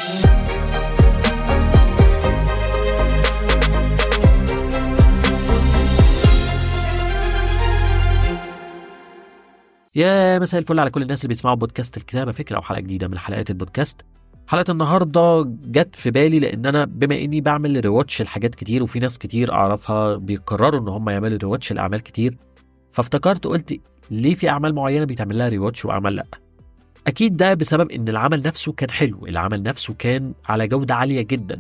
يا مساء الفل على كل الناس اللي بيسمعوا بودكاست الكتابة فكرة أو حلقة جديدة من حلقات البودكاست حلقة النهاردة جت في بالي لأن أنا بما إني بعمل ريواتش لحاجات كتير وفي ناس كتير أعرفها بيقرروا إن هم يعملوا ريواتش لأعمال كتير فافتكرت قلت ليه في أعمال معينة بيتعمل لها ريواتش وأعمال لأ أكيد ده بسبب إن العمل نفسه كان حلو العمل نفسه كان على جودة عالية جدا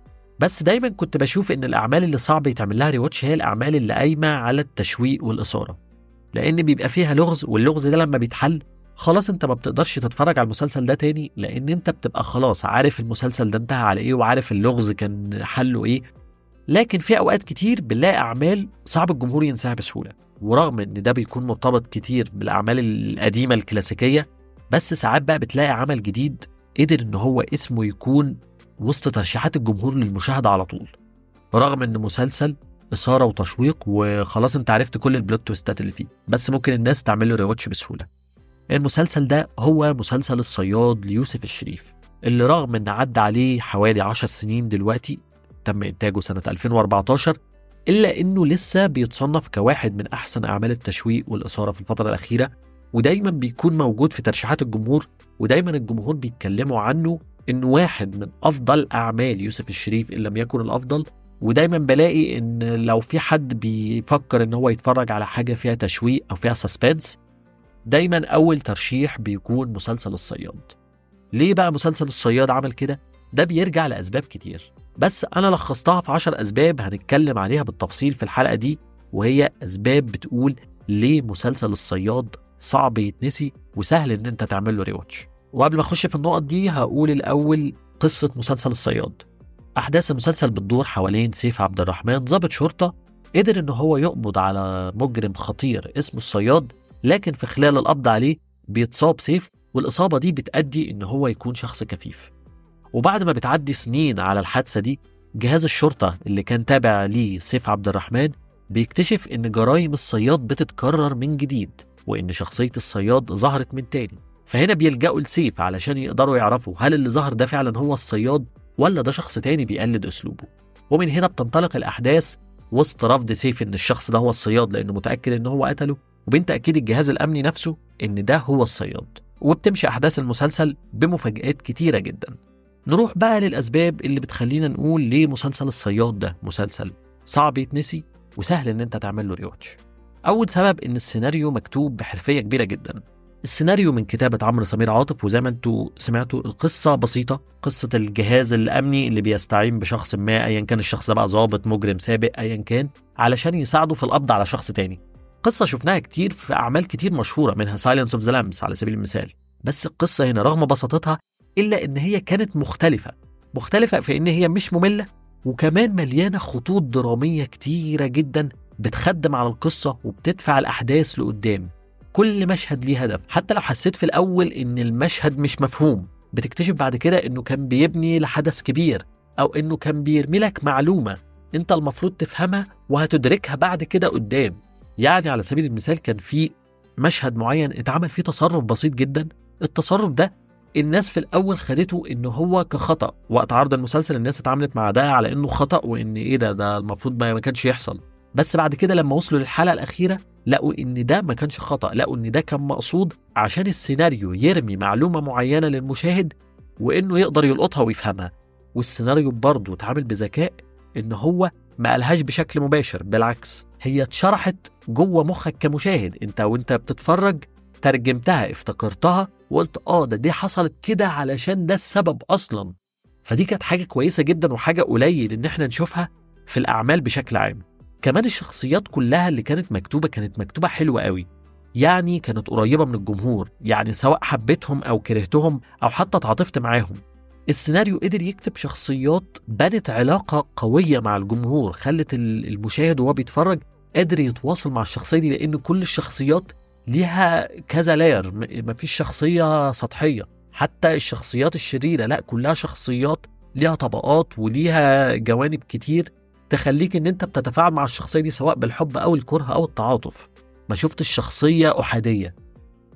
بس دايما كنت بشوف إن الأعمال اللي صعب يتعمل لها ريواتش هي الأعمال اللي قايمة على التشويق والإثارة لان بيبقى فيها لغز واللغز ده لما بيتحل خلاص انت ما بتقدرش تتفرج على المسلسل ده تاني لان انت بتبقى خلاص عارف المسلسل ده انتهى على ايه وعارف اللغز كان حله ايه لكن في اوقات كتير بنلاقي اعمال صعب الجمهور ينساها بسهوله ورغم ان ده بيكون مرتبط كتير بالاعمال القديمه الكلاسيكيه بس ساعات بقى بتلاقي عمل جديد قدر ان هو اسمه يكون وسط ترشيحات الجمهور للمشاهده على طول رغم ان مسلسل اثاره وتشويق وخلاص انت عرفت كل البلوت تويستات اللي فيه بس ممكن الناس تعمل له ريواتش بسهوله المسلسل ده هو مسلسل الصياد ليوسف الشريف اللي رغم ان عدى عليه حوالي 10 سنين دلوقتي تم انتاجه سنه 2014 الا انه لسه بيتصنف كواحد من احسن اعمال التشويق والاثاره في الفتره الاخيره ودايما بيكون موجود في ترشيحات الجمهور ودايما الجمهور بيتكلموا عنه انه واحد من افضل اعمال يوسف الشريف ان لم يكن الافضل ودايما بلاقي ان لو في حد بيفكر ان هو يتفرج على حاجه فيها تشويق او فيها سسبنس دايما اول ترشيح بيكون مسلسل الصياد ليه بقى مسلسل الصياد عمل كده ده بيرجع لاسباب كتير بس انا لخصتها في عشر اسباب هنتكلم عليها بالتفصيل في الحلقه دي وهي اسباب بتقول ليه مسلسل الصياد صعب يتنسي وسهل ان انت تعمل له ريواتش وقبل ما اخش في النقط دي هقول الاول قصه مسلسل الصياد أحداث المسلسل بتدور حوالين سيف عبد الرحمن ضابط شرطة قدر إن هو يقبض على مجرم خطير اسمه الصياد لكن في خلال القبض عليه بيتصاب سيف والإصابة دي بتأدي إن هو يكون شخص كفيف وبعد ما بتعدي سنين على الحادثة دي جهاز الشرطة اللي كان تابع ليه سيف عبد الرحمن بيكتشف إن جرائم الصياد بتتكرر من جديد وإن شخصية الصياد ظهرت من تاني فهنا بيلجأوا لسيف علشان يقدروا يعرفوا هل اللي ظهر ده فعلا هو الصياد ولا ده شخص تاني بيقلد اسلوبه ومن هنا بتنطلق الاحداث وسط رفض سيف ان الشخص ده هو الصياد لانه متاكد ان هو قتله وبين تاكيد الجهاز الامني نفسه ان ده هو الصياد وبتمشي احداث المسلسل بمفاجات كتيره جدا نروح بقى للاسباب اللي بتخلينا نقول ليه مسلسل الصياد ده مسلسل صعب يتنسي وسهل ان انت تعمل له ريواتش اول سبب ان السيناريو مكتوب بحرفيه كبيره جدا السيناريو من كتابة عمرو سمير عاطف وزي ما انتوا سمعتوا القصة بسيطة قصة الجهاز الأمني اللي بيستعين بشخص ما أيا كان الشخص ده بقى ظابط مجرم سابق أيا كان علشان يساعده في القبض على شخص تاني قصة شفناها كتير في أعمال كتير مشهورة منها سايلنس اوف ذا لامس على سبيل المثال بس القصة هنا رغم بساطتها إلا إن هي كانت مختلفة مختلفة في إن هي مش مملة وكمان مليانة خطوط درامية كتيرة جدا بتخدم على القصة وبتدفع الأحداث لقدام كل مشهد ليه هدف حتى لو حسيت في الأول إن المشهد مش مفهوم بتكتشف بعد كده إنه كان بيبني لحدث كبير أو إنه كان بيرمي لك معلومة أنت المفروض تفهمها وهتدركها بعد كده قدام يعني على سبيل المثال كان في مشهد معين اتعمل فيه تصرف بسيط جدا التصرف ده الناس في الاول خدته ان هو كخطا وقت عرض المسلسل الناس اتعاملت مع ده على انه خطا وان ايه ده ده المفروض ما كانش يحصل بس بعد كده لما وصلوا للحلقه الاخيره لقوا ان ده ما كانش خطا لقوا ان ده كان مقصود عشان السيناريو يرمي معلومه معينه للمشاهد وانه يقدر يلقطها ويفهمها والسيناريو برضه اتعامل بذكاء ان هو ما قالهاش بشكل مباشر بالعكس هي اتشرحت جوه مخك كمشاهد انت وانت بتتفرج ترجمتها افتكرتها وقلت اه ده دي حصلت كده علشان ده السبب اصلا فدي كانت حاجه كويسه جدا وحاجه قليل ان احنا نشوفها في الاعمال بشكل عام كمان الشخصيات كلها اللي كانت مكتوبه كانت مكتوبه حلوه قوي يعني كانت قريبه من الجمهور يعني سواء حبيتهم او كرهتهم او حتى اتعاطفت معاهم السيناريو قدر يكتب شخصيات بنت علاقة قوية مع الجمهور خلت المشاهد وهو بيتفرج قادر يتواصل مع الشخصية دي لأن كل الشخصيات ليها كذا لاير مفيش شخصية سطحية حتى الشخصيات الشريرة لا كلها شخصيات ليها طبقات وليها جوانب كتير تخليك ان انت بتتفاعل مع الشخصية دي سواء بالحب او الكره او التعاطف ما شفتش شخصية أحادية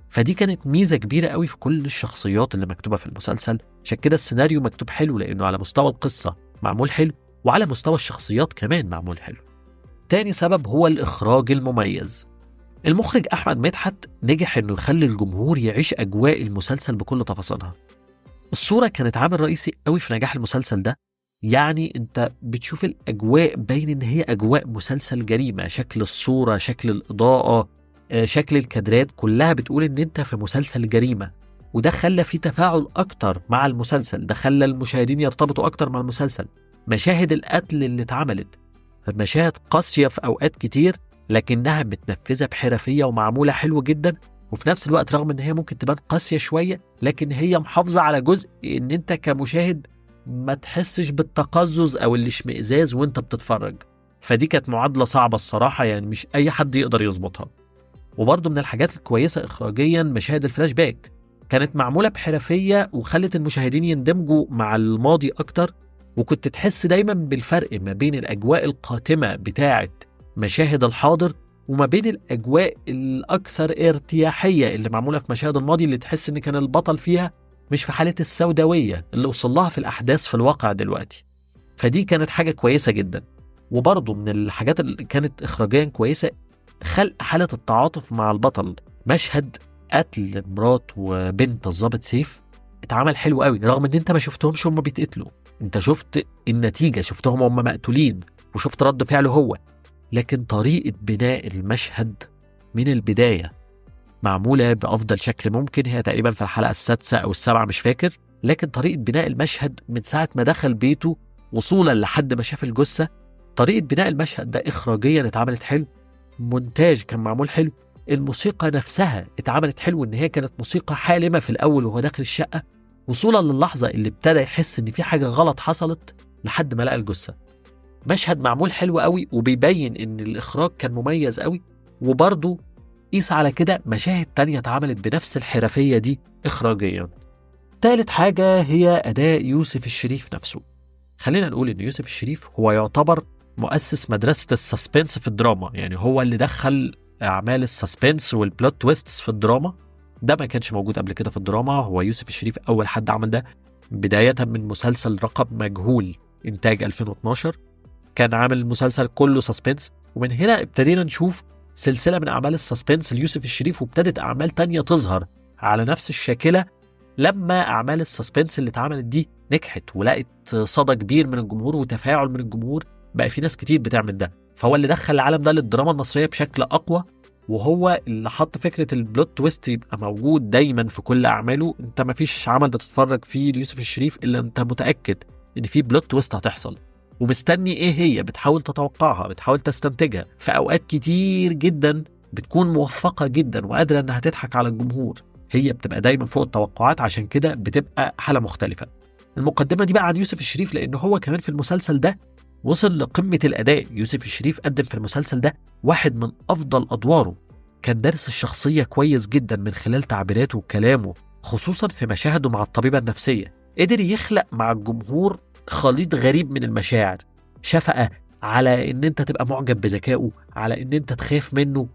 فدي كانت ميزة كبيرة قوي في كل الشخصيات اللي مكتوبة في المسلسل عشان كده السيناريو مكتوب حلو لأنه على مستوى القصة معمول حلو وعلى مستوى الشخصيات كمان معمول حلو تاني سبب هو الإخراج المميز المخرج أحمد مدحت نجح إنه يخلي الجمهور يعيش أجواء المسلسل بكل تفاصيلها الصورة كانت عامل رئيسي قوي في نجاح المسلسل ده يعني انت بتشوف الاجواء باين ان هي اجواء مسلسل جريمه شكل الصوره شكل الاضاءه آه، شكل الكادرات كلها بتقول ان انت في مسلسل جريمه وده خلى في تفاعل اكتر مع المسلسل ده خلى المشاهدين يرتبطوا اكتر مع المسلسل مشاهد القتل اللي اتعملت مشاهد قاسيه في اوقات كتير لكنها متنفذه بحرفيه ومعموله حلو جدا وفي نفس الوقت رغم ان هي ممكن تبان قاسيه شويه لكن هي محافظه على جزء ان انت كمشاهد ما تحسش بالتقزز او الاشمئزاز وانت بتتفرج فدي كانت معادله صعبه الصراحه يعني مش اي حد يقدر يظبطها وبرضه من الحاجات الكويسه اخراجيا مشاهد الفلاش باك كانت معموله بحرفيه وخلت المشاهدين يندمجوا مع الماضي اكتر وكنت تحس دايما بالفرق ما بين الاجواء القاتمه بتاعه مشاهد الحاضر وما بين الاجواء الاكثر ارتياحيه اللي معموله في مشاهد الماضي اللي تحس ان كان البطل فيها مش في حالة السوداوية اللي وصل لها في الأحداث في الواقع دلوقتي فدي كانت حاجة كويسة جدا وبرضه من الحاجات اللي كانت إخراجيا كويسة خلق حالة التعاطف مع البطل مشهد قتل مرات وبنت الضابط سيف اتعمل حلو قوي رغم ان انت ما شفتهمش هم بيتقتلوا انت شفت النتيجة شفتهم هم مقتولين وشفت رد فعله هو لكن طريقة بناء المشهد من البداية معمولة بأفضل شكل ممكن هي تقريبا في الحلقة السادسة أو السابعة مش فاكر لكن طريقة بناء المشهد من ساعة ما دخل بيته وصولا لحد ما شاف الجثة طريقة بناء المشهد ده إخراجيا اتعملت حلو مونتاج كان معمول حلو الموسيقى نفسها اتعملت حلو ان هي كانت موسيقى حالمة في الأول وهو داخل الشقة وصولا للحظة اللي ابتدى يحس ان في حاجة غلط حصلت لحد ما لقى الجثة مشهد معمول حلو قوي وبيبين ان الإخراج كان مميز قوي وبرضه قيس على كده مشاهد تانية اتعملت بنفس الحرفية دي إخراجيا تالت حاجة هي أداء يوسف الشريف نفسه خلينا نقول إن يوسف الشريف هو يعتبر مؤسس مدرسة السسبنس في الدراما يعني هو اللي دخل أعمال السسبنس والبلوت تويستس في الدراما ده ما كانش موجود قبل كده في الدراما هو يوسف الشريف أول حد عمل ده بداية من مسلسل رقم مجهول إنتاج 2012 كان عامل المسلسل كله سسبنس ومن هنا ابتدينا نشوف سلسلة من أعمال السسبنس ليوسف الشريف وابتدت أعمال تانية تظهر على نفس الشاكلة لما أعمال السسبنس اللي اتعملت دي نجحت ولقت صدى كبير من الجمهور وتفاعل من الجمهور بقى في ناس كتير بتعمل ده فهو اللي دخل العالم ده للدراما المصرية بشكل أقوى وهو اللي حط فكرة البلوت تويست يبقى موجود دايما في كل أعماله أنت مفيش عمل بتتفرج فيه ليوسف الشريف إلا أنت متأكد إن في بلوت تويست هتحصل ومستني ايه هي بتحاول تتوقعها بتحاول تستنتجها في اوقات كتير جدا بتكون موفقه جدا وقادره انها تضحك على الجمهور هي بتبقى دايما فوق التوقعات عشان كده بتبقى حاله مختلفه المقدمه دي بقى عن يوسف الشريف لان هو كمان في المسلسل ده وصل لقمه الاداء يوسف الشريف قدم في المسلسل ده واحد من افضل ادواره كان دارس الشخصيه كويس جدا من خلال تعبيراته وكلامه خصوصا في مشاهده مع الطبيبه النفسيه قدر يخلق مع الجمهور خليط غريب من المشاعر شفقة على ان انت تبقى معجب بذكائه على ان انت تخاف منه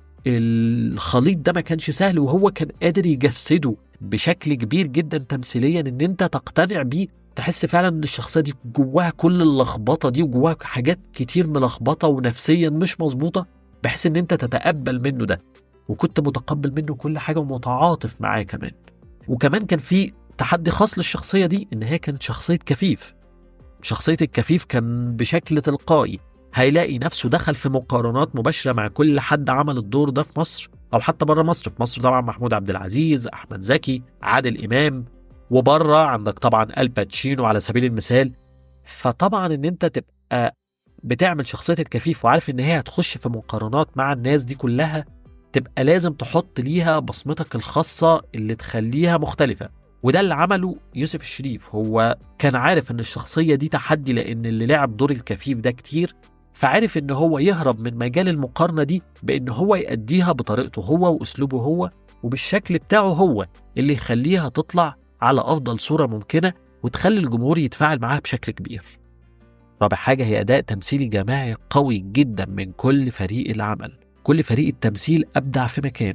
الخليط ده ما كانش سهل وهو كان قادر يجسده بشكل كبير جدا تمثيليا ان انت تقتنع بيه تحس فعلا ان الشخصيه دي جواها كل اللخبطه دي وجواها حاجات كتير ملخبطه ونفسيا مش مظبوطه بحيث ان انت تتقبل منه ده وكنت متقبل منه كل حاجه ومتعاطف معاه كمان وكمان كان في تحدي خاص للشخصيه دي ان هي كانت شخصيه كفيف شخصية الكفيف كان بشكل تلقائي هيلاقي نفسه دخل في مقارنات مباشرة مع كل حد عمل الدور ده في مصر أو حتى بره مصر في مصر طبعا محمود عبد العزيز أحمد زكي عادل إمام وبره عندك طبعا الباتشينو على سبيل المثال فطبعا ان انت تبقى بتعمل شخصية الكفيف وعارف ان هي هتخش في مقارنات مع الناس دي كلها تبقى لازم تحط ليها بصمتك الخاصة اللي تخليها مختلفة وده اللي عمله يوسف الشريف هو كان عارف ان الشخصية دي تحدي لان اللي لعب دور الكفيف ده كتير فعرف ان هو يهرب من مجال المقارنة دي بان هو يأديها بطريقته هو واسلوبه هو وبالشكل بتاعه هو اللي يخليها تطلع على افضل صورة ممكنة وتخلي الجمهور يتفاعل معاها بشكل كبير رابع حاجة هي أداء تمثيلي جماعي قوي جدا من كل فريق العمل كل فريق التمثيل أبدع في مكانه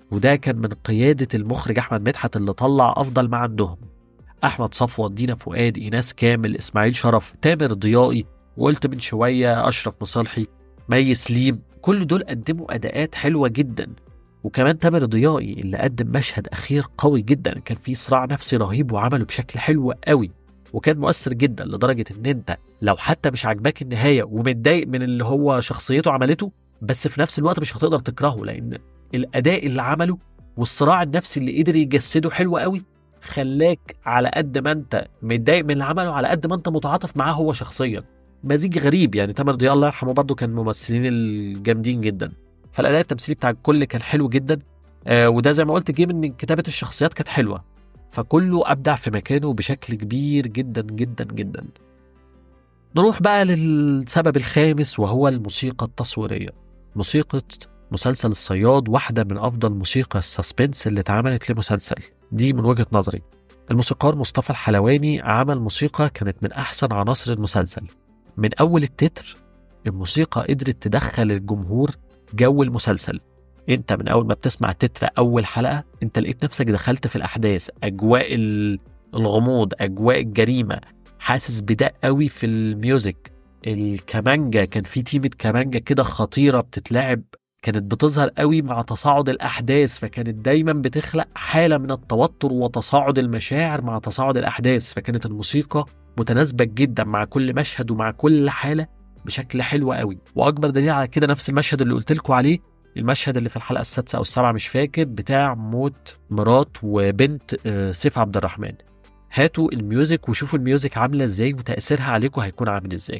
وده كان من قيادة المخرج أحمد مدحت اللي طلع أفضل ما عندهم أحمد صفوت دينا فؤاد إيناس كامل إسماعيل شرف تامر ضيائي وقلت من شوية أشرف مصالحي مي سليم كل دول قدموا أداءات حلوة جدا وكمان تامر ضيائي اللي قدم مشهد أخير قوي جدا كان فيه صراع نفسي رهيب وعمله بشكل حلو قوي وكان مؤثر جدا لدرجة إن أنت لو حتى مش عاجباك النهاية ومتضايق من اللي هو شخصيته عملته بس في نفس الوقت مش هتقدر تكرهه لأن الأداء اللي عمله والصراع النفسي اللي قدر يجسده حلو قوي خلاك على قد ما انت متضايق من اللي عمله على قد ما انت متعاطف معاه هو شخصيا مزيج غريب يعني تامر ضياء الله يرحمه برضه كان ممثلين الجامدين جدا فالاداء التمثيلي بتاع الكل كان حلو جدا آه وده زي ما قلت جه من كتابه الشخصيات كانت حلوه فكله ابدع في مكانه بشكل كبير جدا جدا جدا نروح بقى للسبب الخامس وهو الموسيقى التصويريه موسيقى مسلسل الصياد واحده من افضل موسيقى السسبنس اللي اتعملت لمسلسل دي من وجهه نظري الموسيقار مصطفى الحلواني عمل موسيقى كانت من احسن عناصر المسلسل من اول التتر الموسيقى قدرت تدخل الجمهور جو المسلسل انت من اول ما بتسمع تتر اول حلقه انت لقيت نفسك دخلت في الاحداث اجواء ال- الغموض اجواء الجريمه حاسس بده قوي في الميوزك الكمانجا كان في تيمة كمانجا كده خطيرة بتتلعب كانت بتظهر قوي مع تصاعد الأحداث فكانت دايما بتخلق حالة من التوتر وتصاعد المشاعر مع تصاعد الأحداث فكانت الموسيقى متناسبة جدا مع كل مشهد ومع كل حالة بشكل حلو قوي وأكبر دليل على كده نفس المشهد اللي قلت لكم عليه المشهد اللي في الحلقة السادسة أو السابعة مش فاكر بتاع موت مرات وبنت آه، سيف عبد الرحمن هاتوا الميوزك وشوفوا الميوزك عاملة ازاي وتأثيرها عليكم هيكون عامل ازاي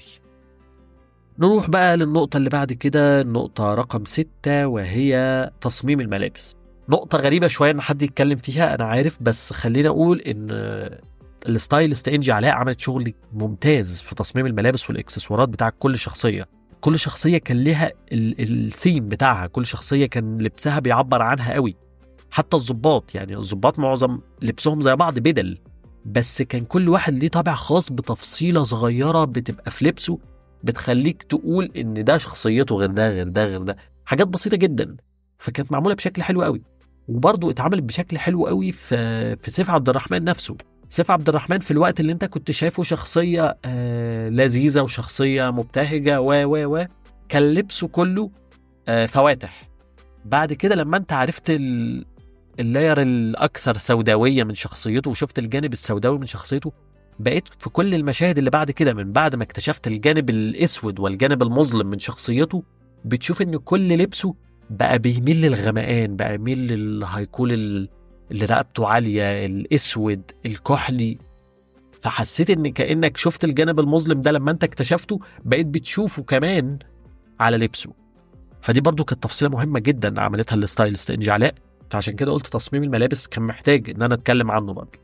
نروح بقى للنقطة اللي بعد كده النقطة رقم ستة وهي تصميم الملابس نقطة غريبة شوية إن حد يتكلم فيها أنا عارف بس خلينا أقول إن الستايلست إنجي علاء عملت شغل ممتاز في تصميم الملابس والإكسسوارات بتاع كل شخصية كل شخصية كان لها ال- الثيم بتاعها كل شخصية كان لبسها بيعبر عنها قوي حتى الضباط يعني الضباط معظم لبسهم زي بعض بدل بس كان كل واحد ليه طابع خاص بتفصيلة صغيرة بتبقى في لبسه بتخليك تقول ان ده شخصيته غير ده غير ده غير ده حاجات بسيطه جدا فكانت معموله بشكل حلو قوي وبرضه اتعملت بشكل حلو قوي في في سيف عبد الرحمن نفسه سيف عبد الرحمن في الوقت اللي انت كنت شايفه شخصيه آه لذيذه وشخصيه مبتهجه و و و كان لبسه كله آه فواتح بعد كده لما انت عرفت ال... اللاير الاكثر سوداويه من شخصيته وشفت الجانب السوداوي من شخصيته بقيت في كل المشاهد اللي بعد كده من بعد ما اكتشفت الجانب الاسود والجانب المظلم من شخصيته بتشوف ان كل لبسه بقى بيميل للغمقان بقى يميل للهيكول ال- اللي رقبته عاليه الاسود الكحلي فحسيت ان كانك شفت الجانب المظلم ده لما انت اكتشفته بقيت بتشوفه كمان على لبسه فدي برضو كانت تفصيله مهمه جدا عملتها الستايلست انجي علاء فعشان كده قلت تصميم الملابس كان محتاج ان انا اتكلم عنه برضو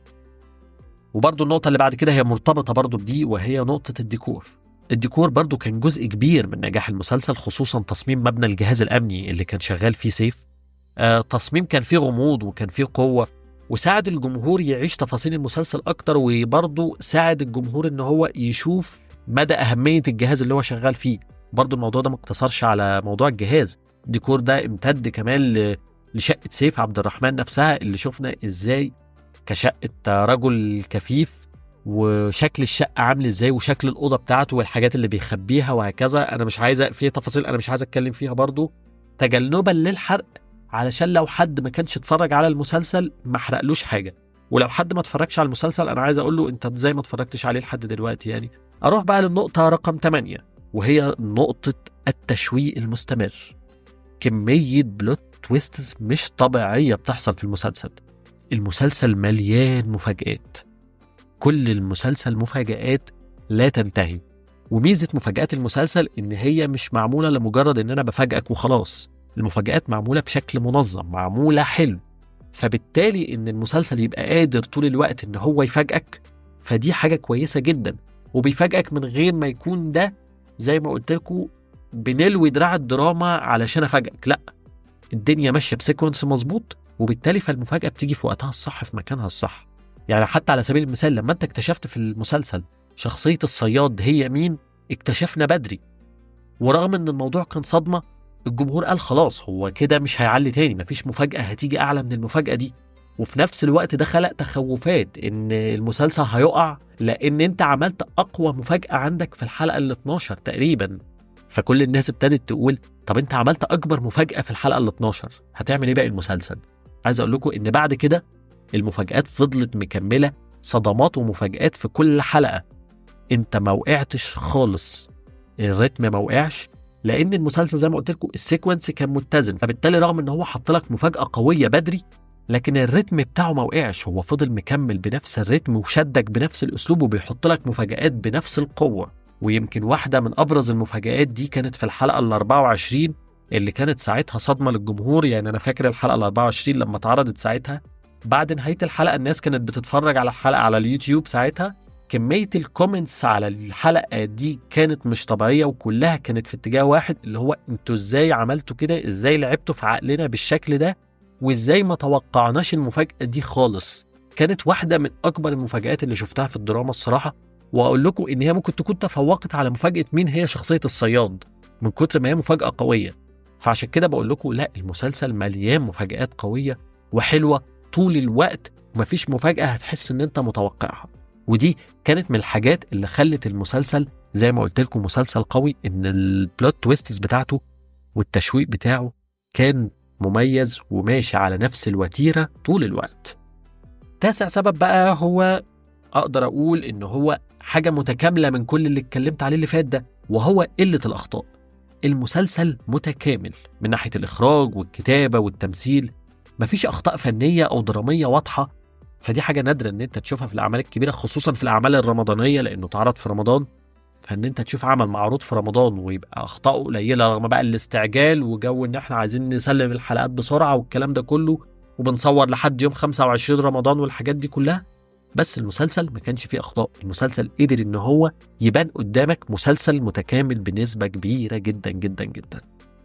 وبرضو النقطة اللي بعد كده هي مرتبطة برضو بدي وهي نقطة الديكور الديكور برضو كان جزء كبير من نجاح المسلسل خصوصا تصميم مبنى الجهاز الأمني اللي كان شغال فيه سيف آه تصميم كان فيه غموض وكان فيه قوة وساعد الجمهور يعيش تفاصيل المسلسل أكتر وبرضو ساعد الجمهور إن هو يشوف مدى أهمية الجهاز اللي هو شغال فيه برضو الموضوع ده ما اقتصرش على موضوع الجهاز الديكور ده امتد كمان ل- لشقة سيف عبد الرحمن نفسها اللي شفنا ازاي كشقة رجل كفيف وشكل الشقة عامل ازاي وشكل الأوضة بتاعته والحاجات اللي بيخبيها وهكذا أنا مش عايز في تفاصيل أنا مش عايز أتكلم فيها برضو تجنبا للحرق علشان لو حد ما كانش اتفرج على المسلسل ما حرقلوش حاجة ولو حد ما اتفرجش على المسلسل أنا عايز أقول له أنت ازاي ما اتفرجتش عليه لحد دلوقتي يعني أروح بقى للنقطة رقم 8 وهي نقطة التشويق المستمر كمية بلوت تويستز مش طبيعية بتحصل في المسلسل المسلسل مليان مفاجآت كل المسلسل مفاجآت لا تنتهي وميزة مفاجآت المسلسل إن هي مش معمولة لمجرد إن أنا بفاجئك وخلاص المفاجآت معمولة بشكل منظم معمولة حلو فبالتالي إن المسلسل يبقى قادر طول الوقت إن هو يفاجئك فدي حاجة كويسة جدا وبيفاجئك من غير ما يكون ده زي ما قلت لكم بنلوي دراع الدراما علشان افاجئك لا الدنيا ماشيه بسيكونس مظبوط وبالتالي فالمفاجاه بتيجي في وقتها الصح في مكانها الصح يعني حتى على سبيل المثال لما انت اكتشفت في المسلسل شخصيه الصياد هي مين اكتشفنا بدري ورغم ان الموضوع كان صدمه الجمهور قال خلاص هو كده مش هيعلي تاني مفيش مفاجأة هتيجي أعلى من المفاجأة دي وفي نفس الوقت ده خلق تخوفات إن المسلسل هيقع لأن أنت عملت أقوى مفاجأة عندك في الحلقة ال 12 تقريبا فكل الناس ابتدت تقول طب أنت عملت أكبر مفاجأة في الحلقة ال 12 هتعمل إيه باقي المسلسل؟ عايز أقول لكم إن بعد كده المفاجآت فضلت مكملة صدمات ومفاجآت في كل حلقة أنت ما وقعتش خالص الريتم ما وقعش لان المسلسل زي ما قلت لكم السيكونس كان متزن فبالتالي رغم ان هو حط لك مفاجاه قويه بدري لكن الريتم بتاعه ما وقعش هو فضل مكمل بنفس الريتم وشدك بنفس الاسلوب وبيحط لك مفاجآت بنفس القوه ويمكن واحده من ابرز المفاجآت دي كانت في الحلقه ال 24 اللي كانت ساعتها صدمه للجمهور يعني انا فاكر الحلقه ال 24 لما اتعرضت ساعتها بعد نهايه الحلقه الناس كانت بتتفرج على الحلقه على اليوتيوب ساعتها كمية الكومنتس على الحلقة دي كانت مش طبيعية وكلها كانت في اتجاه واحد اللي هو انتوا ازاي عملتوا كده ازاي لعبتوا في عقلنا بالشكل ده وازاي ما توقعناش المفاجأة دي خالص كانت واحدة من أكبر المفاجآت اللي شفتها في الدراما الصراحة وأقول لكم إن هي ممكن تكون تفوقت على مفاجأة مين هي شخصية الصياد من كتر ما هي مفاجأة قوية فعشان كده بقول لكم لا المسلسل مليان مفاجآت قوية وحلوة طول الوقت ومفيش مفاجأة هتحس إن أنت متوقعها ودي كانت من الحاجات اللي خلت المسلسل زي ما قلت لكم مسلسل قوي ان البلوت تويستس بتاعته والتشويق بتاعه كان مميز وماشي على نفس الوتيره طول الوقت. تاسع سبب بقى هو اقدر اقول ان هو حاجه متكامله من كل اللي اتكلمت عليه اللي فات ده وهو قله الاخطاء. المسلسل متكامل من ناحيه الاخراج والكتابه والتمثيل مفيش اخطاء فنيه او دراميه واضحه فدي حاجه نادره ان انت تشوفها في الاعمال الكبيره خصوصا في الاعمال الرمضانيه لانه اتعرض في رمضان فان انت تشوف عمل معروض في رمضان ويبقى اخطائه قليله رغم بقى الاستعجال وجو ان احنا عايزين نسلم الحلقات بسرعه والكلام ده كله وبنصور لحد يوم 25 رمضان والحاجات دي كلها بس المسلسل ما كانش فيه اخطاء المسلسل قدر ان هو يبان قدامك مسلسل متكامل بنسبه كبيره جدا جدا جدا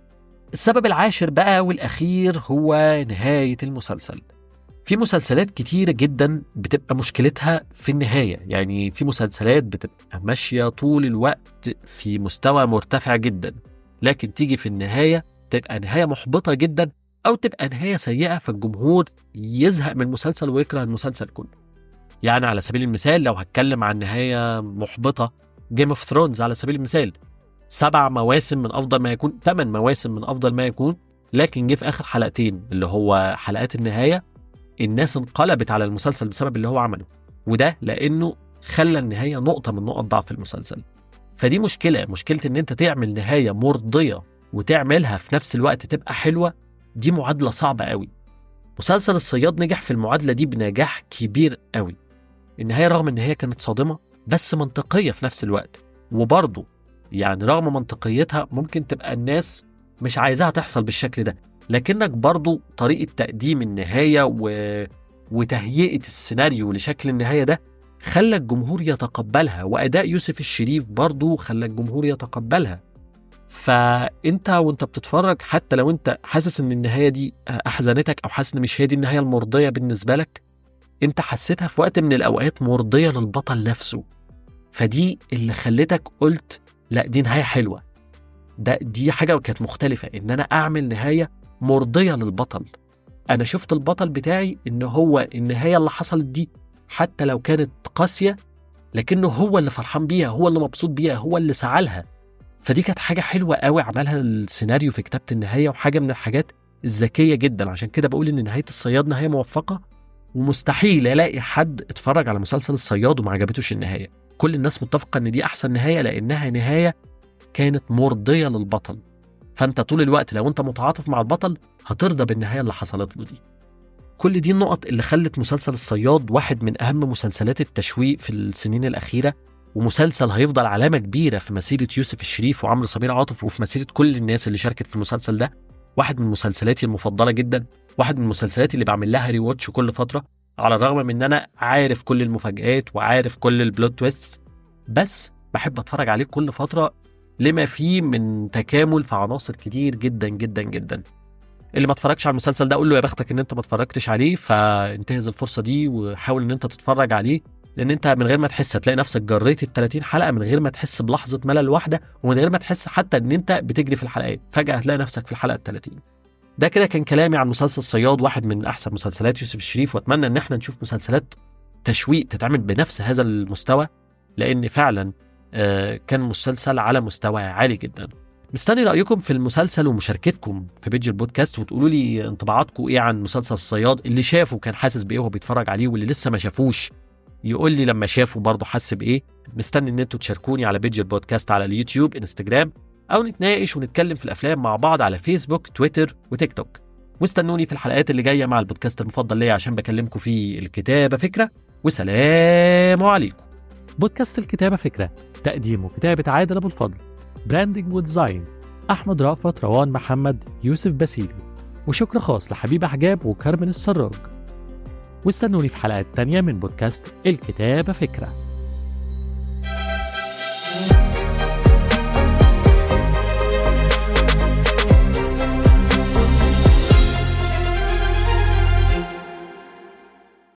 السبب العاشر بقى والاخير هو نهايه المسلسل في مسلسلات كتيرة جدا بتبقى مشكلتها في النهاية يعني في مسلسلات بتبقى ماشية طول الوقت في مستوى مرتفع جدا لكن تيجي في النهاية تبقى نهاية محبطة جدا أو تبقى نهاية سيئة فالجمهور يزهق من المسلسل ويكره المسلسل كله يعني على سبيل المثال لو هتكلم عن نهاية محبطة جيم اوف ثرونز على سبيل المثال سبع مواسم من أفضل ما يكون ثمان مواسم من أفضل ما يكون لكن جه في آخر حلقتين اللي هو حلقات النهاية الناس انقلبت على المسلسل بسبب اللي هو عمله وده لانه خلى النهايه نقطه من نقط ضعف المسلسل فدي مشكله مشكله ان انت تعمل نهايه مرضيه وتعملها في نفس الوقت تبقى حلوه دي معادله صعبه قوي مسلسل الصياد نجح في المعادله دي بنجاح كبير قوي النهايه رغم ان هي كانت صادمه بس منطقيه في نفس الوقت وبرضه يعني رغم منطقيتها ممكن تبقى الناس مش عايزاها تحصل بالشكل ده لكنك برضو طريقة تقديم النهاية و... وتهيئة السيناريو لشكل النهاية ده خلى الجمهور يتقبلها وأداء يوسف الشريف برضو خلى الجمهور يتقبلها فانت وانت بتتفرج حتى لو انت حاسس ان النهايه دي احزنتك او حاسس ان مش هي دي النهايه المرضيه بالنسبه لك انت حسيتها في وقت من الاوقات مرضيه للبطل نفسه فدي اللي خلتك قلت لا دي نهايه حلوه ده دي حاجه كانت مختلفه ان انا اعمل نهايه مرضيه للبطل انا شفت البطل بتاعي ان هو النهايه اللي حصلت دي حتى لو كانت قاسيه لكنه هو اللي فرحان بيها هو اللي مبسوط بيها هو اللي سعى لها فدي كانت حاجه حلوه قوي عملها السيناريو في كتابه النهايه وحاجه من الحاجات الذكيه جدا عشان كده بقول ان نهايه الصياد نهايه موفقه ومستحيل الاقي حد اتفرج على مسلسل الصياد وما عجبتوش النهايه كل الناس متفقه ان دي احسن نهايه لانها نهايه كانت مرضيه للبطل فانت طول الوقت لو انت متعاطف مع البطل هترضى بالنهايه اللي حصلت له دي كل دي النقط اللي خلت مسلسل الصياد واحد من اهم مسلسلات التشويق في السنين الاخيره ومسلسل هيفضل علامه كبيره في مسيره يوسف الشريف وعمرو سمير عاطف وفي مسيره كل الناس اللي شاركت في المسلسل ده واحد من مسلسلاتي المفضله جدا واحد من المسلسلات اللي بعمل لها ري واتش كل فتره على الرغم من ان انا عارف كل المفاجآت وعارف كل البلوت تويست بس بحب اتفرج عليه كل فتره لما فيه من تكامل في عناصر كتير جدا جدا جدا اللي ما اتفرجش على المسلسل ده اقول له يا بختك ان انت ما اتفرجتش عليه فانتهز الفرصه دي وحاول ان انت تتفرج عليه لان انت من غير ما تحس هتلاقي نفسك جريت ال 30 حلقه من غير ما تحس بلحظه ملل واحده ومن غير ما تحس حتى ان انت بتجري في الحلقات فجاه هتلاقي نفسك في الحلقه ال 30 ده كده كان كلامي عن مسلسل الصياد واحد من احسن مسلسلات يوسف الشريف واتمنى ان احنا نشوف مسلسلات تشويق تتعمل بنفس هذا المستوى لان فعلا آه، كان مسلسل على مستوى عالي جدا مستني رايكم في المسلسل ومشاركتكم في بيج البودكاست وتقولوا لي انطباعاتكم ايه عن مسلسل الصياد اللي شافه كان حاسس بايه وهو بيتفرج عليه واللي لسه ما شافوش يقول لي لما شافه برضه حس بايه مستني ان انتوا تشاركوني على بيج البودكاست على اليوتيوب انستجرام او نتناقش ونتكلم في الافلام مع بعض على فيسبوك تويتر وتيك توك واستنوني في الحلقات اللي جايه مع البودكاست المفضل ليا عشان بكلمكم فيه الكتابه فكره وسلام عليكم بودكاست الكتابة فكرة تقديم وكتابة عادل أبو الفضل براندنج وديزاين أحمد رأفت روان محمد يوسف باسيلي وشكر خاص لحبيب حجاب وكارمن السراج واستنوني في حلقات تانية من بودكاست الكتابة فكرة